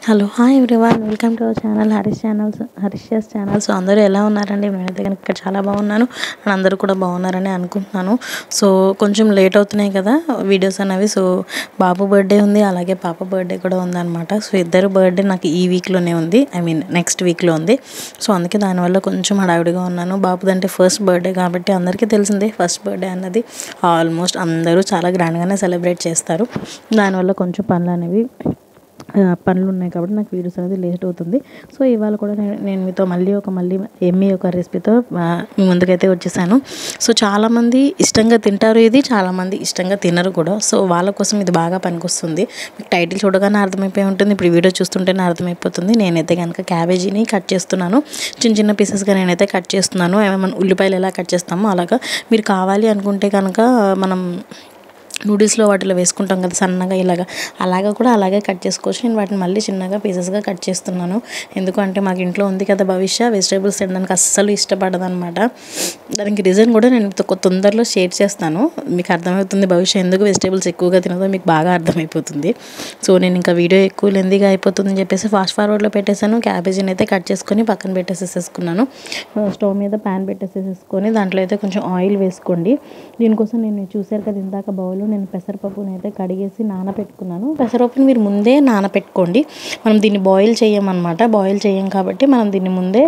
hello hi everyone welcome to our channel Harish channels Harish channel so అందరూ ఎలా ఉన్నారండి నేనైతే కనుక ఇక్కడ చాలా బాగున్నాను అండ్ అందరూ కూడా బాగున్నారని అనుకుంటున్నాను సో కొంచెం లేట్ అవుతున్నాయి కదా వీడియోస్ అనేవి సో బాబు బర్త్డే ఉంది అలాగే పాప బర్త్డే కూడా ఉందన్నమాట సో ఇద్దరు బర్త్డే నాకు ఈ వీక్లోనే ఉంది ఐ మీన్ నెక్స్ట్ వీక్లో ఉంది సో అందుకే దానివల్ల కొంచెం హడావిడిగా ఉన్నాను బాబుదంటే ఫస్ట్ బర్త్డే కాబట్టి అందరికీ తెలిసిందే ఫస్ట్ బర్త్డే అన్నది ఆల్మోస్ట్ అందరూ చాలా గ్రాండ్గానే సెలబ్రేట్ చేస్తారు దానివల్ల కొంచెం పనులు అనేవి ఆ, పనులు ఉన్నాయి కాబట్టి నాకు వీడియోస్ అనేది లేట్ అవుతుంది సో ఇవాళ కూడా నేను నేను మీతో మళ్ళీ ఒక మళ్ళీ ఎమ్మి ఒక రెసిపీతో ఆ, మీ ముందుకైతే వచ్చేసాను సో చాలామంది ఇష్టంగా తింటారు ఇది చాలామంది ఇష్టంగా తినరు కూడా సో వాళ్ళ కోసం ఇది బాగా పనికొస్తుంది మీకు టైటిల్ చూడగానే అర్థమైపోయి ఉంటుంది ఇప్పుడు వీడియో చూస్తుంటేనే అర్థమైపోతుంది నేనైతే కనుక క్యాబేజీని కట్ చేస్తున్నాను చిన్న చిన్న పీసెస్గా నేనైతే కట్ చేస్తున్నాను ఏమైనా ఉల్లిపాయలు ఎలా కట్ చేస్తామో అలాగా మీరు కావాలి అనుకుంటే కనుక మనం నూడిల్స్లో వాటిలో వేసుకుంటాం కదా సన్నగా ఇలాగా అలాగా కూడా అలాగే కట్ చేసుకోవచ్చు నేను వాటిని మళ్ళీ చిన్నగా పీసెస్గా కట్ చేస్తున్నాను ఎందుకంటే మాకు ఇంట్లో ఉంది కదా భవిష్య వెజిటేబుల్స్ తినడానికి అస్సలు ఇష్టపడదు అనమాట దానికి రీజన్ కూడా నేను తొ- తొందరలో షేర్ చేస్తాను మీకు అర్థమవుతుంది భవిష్య ఎందుకు వెజిటేబుల్స్ ఎక్కువగా తినదో మీకు బాగా అర్థమైపోతుంది సో నేను ఇంకా వీడియో ఎక్కువ లెందీగా అయిపోతుందని చెప్పేసి ఫాస్ట్ ఫార్వర్డ్లో పెట్టేశాను క్యాబేజీని అయితే కట్ చేసుకొని పక్కన పెట్టేసేసుకున్నాను స్టవ్ మీద ప్యాన్ పెట్టేసేసుకొని దాంట్లో అయితే కొంచెం ఆయిల్ వేసుకోండి దీనికోసం నేను చూశారు కదా ఇందాక బౌల్లో నేను పెసరపప్పుని అయితే కడిగేసి నానబెట్టుకున్నాను పెసరపప్పుని మీరు ముందే నానబెట్టుకోండి మనం దీన్ని బాయిల్ చేయమన్నమాట బాయిల్ చేయం కాబట్టి మనం దీన్ని ముందే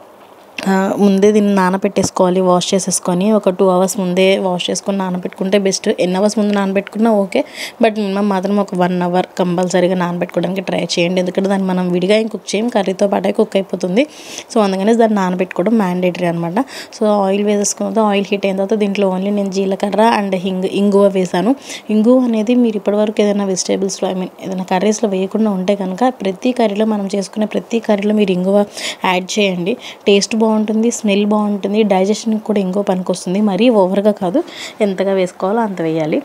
ఆ, ముందే దీన్ని నానబెట్టేసుకోవాలి వాష్ చేసేసుకొని ఒక టూ అవర్స్ ముందే వాష్ చేసుకొని నానబెట్టుకుంటే బెస్ట్ ఎన్ని అవర్స్ ముందు నానబెట్టుకున్నా ఓకే బట్ మినిమం మాత్రం ఒక వన్ అవర్ కంపల్సరీగా నానబెట్టుకోవడానికి ట్రై చేయండి ఎందుకంటే దాన్ని మనం విడిగా ఏం కుక్ చేయం కర్రీతో పాటే కుక్ అయిపోతుంది సో అందుకని దాన్ని నానబెట్టుకోవడం మ్యాండేటరీ అనమాట సో ఆయిల్ వేసేసుకున్న తర్వాత ఆయిల్ హీట్ అయిన తర్వాత దీంట్లో ఓన్లీ నేను జీలకర్ర అండ్ హింగ్ ఇంగువ వేసాను ఇంగువ అనేది మీరు ఇప్పటివరకు ఏదైనా వెజిటేబుల్స్లో ఐ మీన్ ఏదైనా కర్రీస్లో వేయకుండా ఉంటే కనుక ప్రతి కర్రీలో మనం చేసుకునే ప్రతి కర్రీలో మీరు ఇంగువ యాడ్ చేయండి టేస్ట్ బాగుంటుంది స్మెల్ బాగుంటుంది డైజెషన్కి కూడా ఇంకో పనికొస్తుంది మరీ ఓవర్గా కాదు ఎంతగా వేసుకోవాలో అంత వేయాలి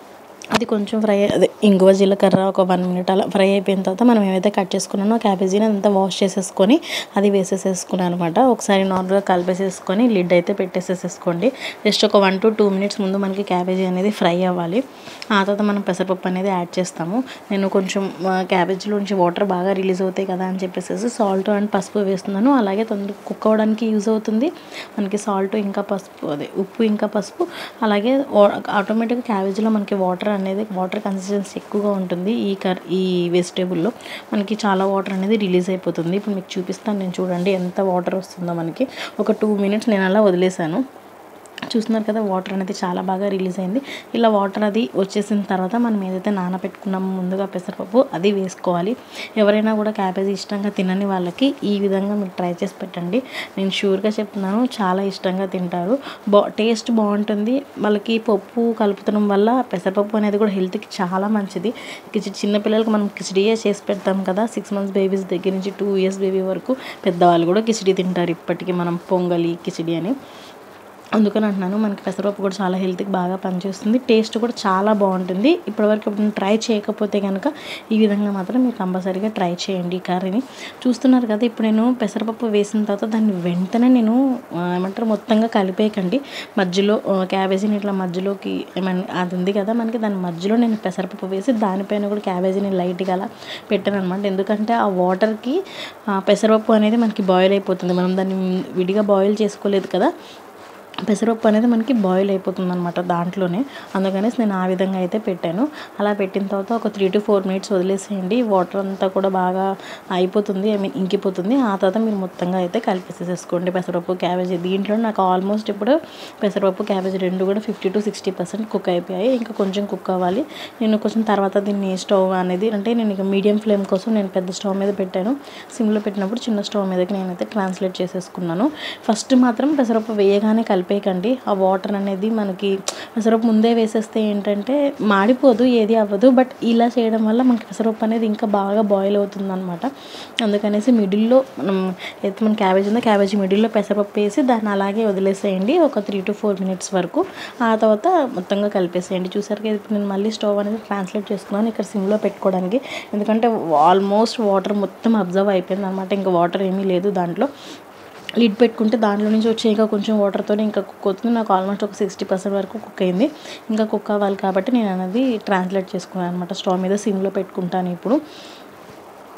అది కొంచెం ఫ్రై అదే ఇంగువ జీలకర్ర ఒక వన్ మినిట్ అలా ఫ్రై అయిపోయిన తర్వాత మనం ఏమైతే కట్ చేసుకున్నామో క్యాబేజీని అంతా వాష్ చేసేసుకొని అది వేసేసేసుకున్నాను అనమాట ఒకసారి నార్మల్గా కలిపేసేసుకొని లిడ్ అయితే పెట్టేసేసేసుకోండి జస్ట్ ఒక వన్ టు టూ మినిట్స్ ముందు మనకి క్యాబేజీ అనేది ఫ్రై అవ్వాలి ఆ తర్వాత మనం పెసరపప్పు అనేది యాడ్ చేస్తాము నేను కొంచెం క్యాబేజీలోంచి వాటర్ బాగా రిలీజ్ అవుతాయి కదా అని చెప్పేసి సాల్ట్ అండ్ పసుపు వేస్తున్నాను అలాగే తొందరగా కుక్ అవ్వడానికి యూజ్ అవుతుంది మనకి సాల్ట్ ఇంకా పసుపు అదే ఉప్పు ఇంకా పసుపు అలాగే ఆటోమేటిక్గా క్యాబేజీలో మనకి వాటర్ అనేది వాటర్ కన్సిస్టెన్సీ ఎక్కువగా ఉంటుంది ఈ కర్ ఈ వెజిటేబుల్లో మనకి చాలా వాటర్ అనేది రిలీజ్ అయిపోతుంది ఇప్పుడు మీకు చూపిస్తాను నేను చూడండి ఎంత వాటర్ వస్తుందో మనకి ఒక టూ మినిట్స్ నేను అలా వదిలేసాను చూస్తున్నారు కదా వాటర్ అనేది చాలా బాగా రిలీజ్ అయింది ఇలా వాటర్ అది వచ్చేసిన తర్వాత మనం ఏదైతే నానబెట్టుకున్నామో ముందుగా పెసరపప్పు అది వేసుకోవాలి ఎవరైనా కూడా క్యాబేజీ ఇష్టంగా తినని వాళ్ళకి ఈ విధంగా మీరు ట్రై చేసి పెట్టండి నేను షూర్గా చెప్తున్నాను చాలా ఇష్టంగా తింటారు బా టేస్ట్ బాగుంటుంది వాళ్ళకి పప్పు కలుపుతడం వల్ల పెసరపప్పు అనేది కూడా హెల్త్కి చాలా మంచిది కిచి చిన్నపిల్లలకి మనం కిచడీయే చేసి పెడతాం కదా సిక్స్ మంత్స్ బేబీస్ దగ్గర నుంచి టూ ఇయర్స్ బేబీ వరకు పెద్దవాళ్ళు కూడా కిచడీ తింటారు ఇప్పటికీ మనం పొంగలి కిచడీ అని అందుకని అంటున్నాను మనకి పెసరపప్పు కూడా చాలా హెల్త్కి బాగా పనిచేస్తుంది టేస్ట్ కూడా చాలా బాగుంటుంది ఇప్పటివరకు ఎప్పుడైనా ట్రై చేయకపోతే కనుక ఈ విధంగా మాత్రం మీరు కంపల్సరీగా ట్రై చేయండి ఈ కర్రీని చూస్తున్నారు కదా ఇప్పుడు నేను పెసరపప్పు వేసిన తర్వాత దాన్ని వెంటనే నేను ఆ, ఏమంటారు మొత్తంగా కలిపేయకండి మధ్యలో ఆ, క్యాబేజీని ఇట్లా మధ్యలోకి ఏమన్నా అది ఉంది కదా మనకి దాని మధ్యలో నేను పెసరపప్పు వేసి దానిపైన కూడా క్యాబేజీని లైట్గా అలా పెట్టాను అనమాట ఎందుకంటే ఆ వాటర్కి ఆ పెసరపప్పు అనేది మనకి బాయిల్ అయిపోతుంది మనం దాన్ని విడిగా బాయిల్ చేసుకోలేదు కదా పెసరపప్పు అనేది మనకి బాయిల్ అయిపోతుంది అనమాట దాంట్లోనే అందుకనేసి నేను ఆ విధంగా అయితే పెట్టాను అలా పెట్టిన తర్వాత ఒక త్రీ టు ఫోర్ మినిట్స్ వదిలేసేయండి వాటర్ అంతా కూడా బాగా అయిపోతుంది ఐ మీన్ ఇంకిపోతుంది ఆ తర్వాత మీరు మొత్తంగా అయితే కలిపేసేసుకోండి పెసరపప్పు క్యాబేజీ దీంట్లో నాకు ఆల్మోస్ట్ ఇప్పుడు పెసరపప్పు క్యాబేజీ రెండు కూడా fifty to sixty percent cook అయిపోయాయి ఇంకా కొంచెం కుక్ అవ్వాలి నేను కొంచెం తర్వాత దీన్ని స్టవ్ అనేది అంటే నేను ఇక మీడియం ఫ్లేమ్ కోసం నేను పెద్ద స్టవ్ మీద పెట్టాను సిమ్లో పెట్టినప్పుడు చిన్న స్టవ్ మీదకి నేనైతే ట్రాన్స్లేట్ చేసేసుకున్నాను ఫస్ట్ మాత్రం పెసరపప్పు వేయగానే కలిపేయకండి ఆ వాటర్ అనేది మనకి పెసరపప్పు ముందే వేసేస్తే ఏంటంటే మాడిపోదు ఏది అవ్వదు బట్ ఇలా చేయడం వల్ల మనకి పెసరపప్పు అనేది ఇంకా బాగా బాయిల్ అవుతుంది అనమాట అందుకనేసి మిడిల్లో మనం అయితే మన క్యాబేజ్ ఉందో క్యాబేజీ మిడిల్లో పెసరపప్పు వేసి దాన్ని అలాగే వదిలేసేయండి ఒక త్రీ టు ఫోర్ మినిట్స్ వరకు ఆ తర్వాత మొత్తంగా కలిపేసేయండి చూసారు కదా ఇప్పుడు నేను మళ్ళీ స్టవ్ అనేది ట్రాన్స్లేట్ చేసుకున్నాను ఇక్కడ సిమ్లో పెట్టుకోవడానికి ఎందుకంటే ఆల్మోస్ట్ వాటర్ మొత్తం అబ్జర్వ్ అయిపోయింది అనమాట ఇంకా వాటర్ ఏమీ లేదు దాంట్లో లిడ్ పెట్టుకుంటే దాంట్లో నుంచి వచ్చే ఇంకా కొంచెం వాటర్తో ఇంకా కుక్ అవుతుంది నాకు ఆల్మోస్ట్ ఒక సిక్స్టీ పర్సెంట్ వరకు కుక్ అయింది ఇంకా కుక్ అవ్వాలి కాబట్టి నేను అనేది ట్రాన్స్లేట్ చేసుకున్నాను అనమాట స్టవ్ మీద సిమ్లో పెట్టుకుంటాను ఇప్పుడు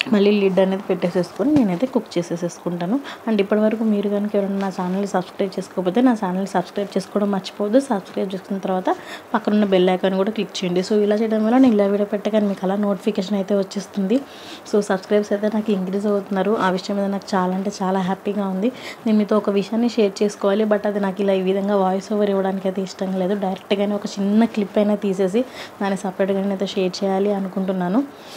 మళ్ళీ లిడ్ అనేది పెట్టేసేసుకొని నేనైతే కుక్ చేసేసేసుకుంటాను అండ్ ఇప్పటివరకు మీరు కనుక ఎవరైనా నా ఛానల్ని సబ్స్క్రైబ్ చేసుకోకపోతే నా ఛానల్ని సబ్స్క్రైబ్ చేసుకోవడం మర్చిపోవద్దు సబ్స్క్రైబ్ చేసుకున్న తర్వాత పక్కనున్న బెల్ ఐకాన్ కూడా క్లిక్ చేయండి సో ఇలా చేయడం వల్ల నేను ఇలా వీడియో పెట్టగానే మీకు అలా నోటిఫికేషన్ అయితే వచ్చేస్తుంది సో సబ్స్క్రైబ్స్ అయితే నాకు ఇంక్రీజ్ అవుతున్నారు ఆ విషయం మీద నాకు చాలా అంటే చాలా హ్యాపీగా ఉంది నేను మీతో ఒక విషయాన్ని షేర్ చేసుకోవాలి బట్ అది నాకు ఇలా ఈ విధంగా వాయిస్ ఓవర్ ఇవ్వడానికి అయితే ఇష్టం లేదు డైరెక్ట్గానే ఒక చిన్న క్లిప్ అయినా తీసేసి దాన్ని సపరేట్గానే అయితే షేర్ చేయాలి అనుకుంటున్నాను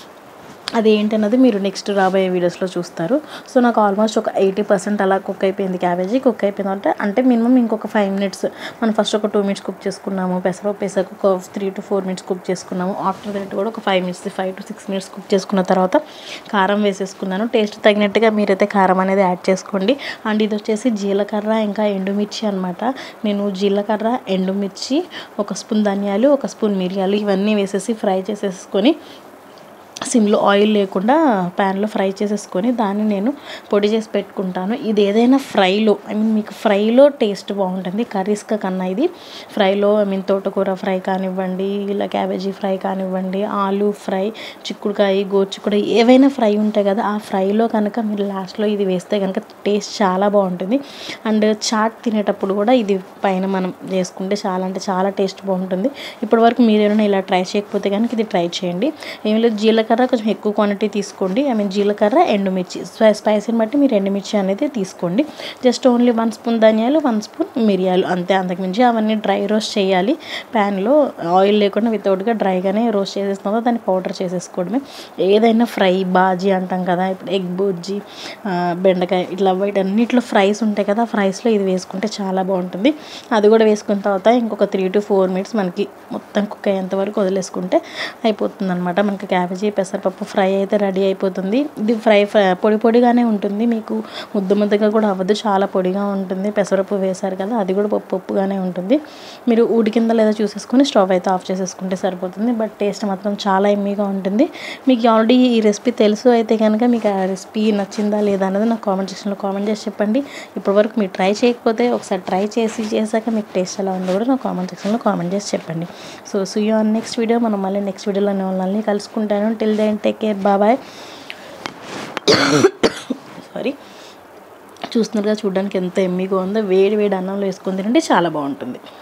అది ఏంటన్నది మీరు నెక్స్ట్ రాబోయే వీడియోస్లో చూస్తారు సో నాకు ఆల్మోస్ట్ ఒక ఎయిటీ పర్సెంట్ అలా కుక్ అయిపోయింది క్యాబేజీ కుక్ అయిపోయింది అంటే అంటే మినిమం ఇంకొక ఫైవ్ మినిట్స్ మనం ఫస్ట్ ఒక టూ మినిట్స్ కుక్ చేసుకున్నాము పెసరపప్పు వేసాక ఒక three to four minutes cook చేసుకున్నాము ఆఫ్టర్ దట్ కూడా ఒక five minutes five to six minutes cook చేసుకున్న తర్వాత కారం వేసేసుకున్నాను టేస్ట్ తగినట్టుగా మీరైతే కారం అనేది యాడ్ చేసుకోండి అండ్ ఇది వచ్చేసి జీలకర్ర ఇంకా ఎండుమిర్చి అనమాట నేను జీలకర్ర ఎండుమిర్చి ఒక స్పూన్ ధనియాలు ఒక స్పూన్ మిరియాలు ఇవన్నీ వేసేసి ఫ్రై చేసేసుకొని సిమ్లో ఆయిల్ లేకుండా ప్యాన్లో ఫ్రై చేసేసుకొని దాన్ని నేను పొడి చేసి పెట్టుకుంటాను ఇది ఏదైనా ఫ్రైలో ఐ మీన్ మీకు ఫ్రైలో టేస్ట్ బాగుంటుంది కర్రీస్గా కన్నా ఇది ఫ్రైలో ఐ మీన్ తోటకూర ఫ్రై కానివ్వండి ఇలా క్యాబేజీ ఫ్రై కానివ్వండి ఆలు ఫ్రై చిక్కుడుకాయ గోచిక్కుడు ఏవైనా ఫ్రై ఉంటాయి కదా ఆ ఫ్రైలో కనుక మీరు లాస్ట్లో ఇది వేస్తే కనుక టేస్ట్ చాలా బాగుంటుంది అండ్ చాట్ తినేటప్పుడు కూడా ఇది పైన మనం చేసుకుంటే చాలా అంటే చాలా టేస్ట్ బాగుంటుంది ఇప్పటివరకు మీరు ఏమైనా ఇలా ట్రై చేయకపోతే కనుక ఇది ట్రై చేయండి ఏం లేదు జీలకర్ర కొంచెం ఎక్కువ క్వాంటిటీ తీసుకోండి ఐ మీన్ జీలకర్ర ఎండుమిర్చి స్పై స్పైసీని బట్టి మీరు ఎండుమిర్చి అనేది తీసుకోండి జస్ట్ ఓన్లీ వన్ స్పూన్ ధనియాలు వన్ స్పూన్ మిరియాలు అంతే అంతకుమించి అవన్నీ డ్రై రోస్ట్ చేయాలి ప్యాన్లో ఆయిల్ లేకుండా వితౌట్గా డ్రైగానే రోస్ట్ చేసేసిన తర్వాత దాన్ని పౌడర్ చేసేసుకోవడమే ఏదైనా ఫ్రై బాజీ అంటాం కదా ఇప్పుడు ఎగ్ బుజ్జి ఆ, బెండకాయ ఇట్లా వీటన్నిటిలో ఫ్రైస్ ఉంటాయి కదా ఫ్రైస్లో ఇది వేసుకుంటే చాలా బాగుంటుంది అది కూడా వేసుకున్న తర్వాత ఇంకొక త్రీ టు ఫోర్ మినిట్స్ మనకి మొత్తం కుక్ అయ్యేంత వరకు వదిలేసుకుంటే అయిపోతుంది అనమాట మనకి క్యాబేజీ పెసరపప్పు ఫ్రై అయితే రెడీ అయిపోతుంది ఇది ఫ్రై ఫ్రై పొడి పొడిగానే ఉంటుంది మీకు ముద్ద ముద్దగా కూడా అవ్వదు చాలా పొడిగా ఉంటుంది పెసరపప్పు వేశారు కదా అది కూడా పప్పు పప్పుగానే ఉంటుంది మీరు ఉడికిందా లేదా చూసేసుకొని స్టవ్ అయితే ఆఫ్ చేసేసుకుంటే సరిపోతుంది బట్ టేస్ట్ మాత్రం చాలా ఎమ్మీగా ఉంటుంది మీకు ఆల్రెడీ ఈ రెసిపీ తెలుసు అయితే కనుక మీకు ఆ రెసిపీ నచ్చిందా లేదా అనేది నాకు కామెంట్ సెక్షన్లో కామెంట్ చేసి చెప్పండి ఇప్పటివరకు మీరు ట్రై చేయకపోతే ఒకసారి ట్రై చేసి చేశాక మీకు టేస్ట్ ఎలా ఉందో కూడా నాకు కామెంట్ సెక్షన్లో కామెంట్ చేసి చెప్పండి so see on next video మనం మళ్ళీ నెక్స్ట్ వీడియోలో వాళ్ళని కలుసుకుంటాను టిల్ దెన్ టేక్ కేర్ బాబాయ్ సారీ చూస్తున్నారుగా చూడడానికి ఎంత ఎమ్మిగా ఉందో వేడి వేడి అన్నంలో వేసుకొని తింటే చాలా బాగుంటుంది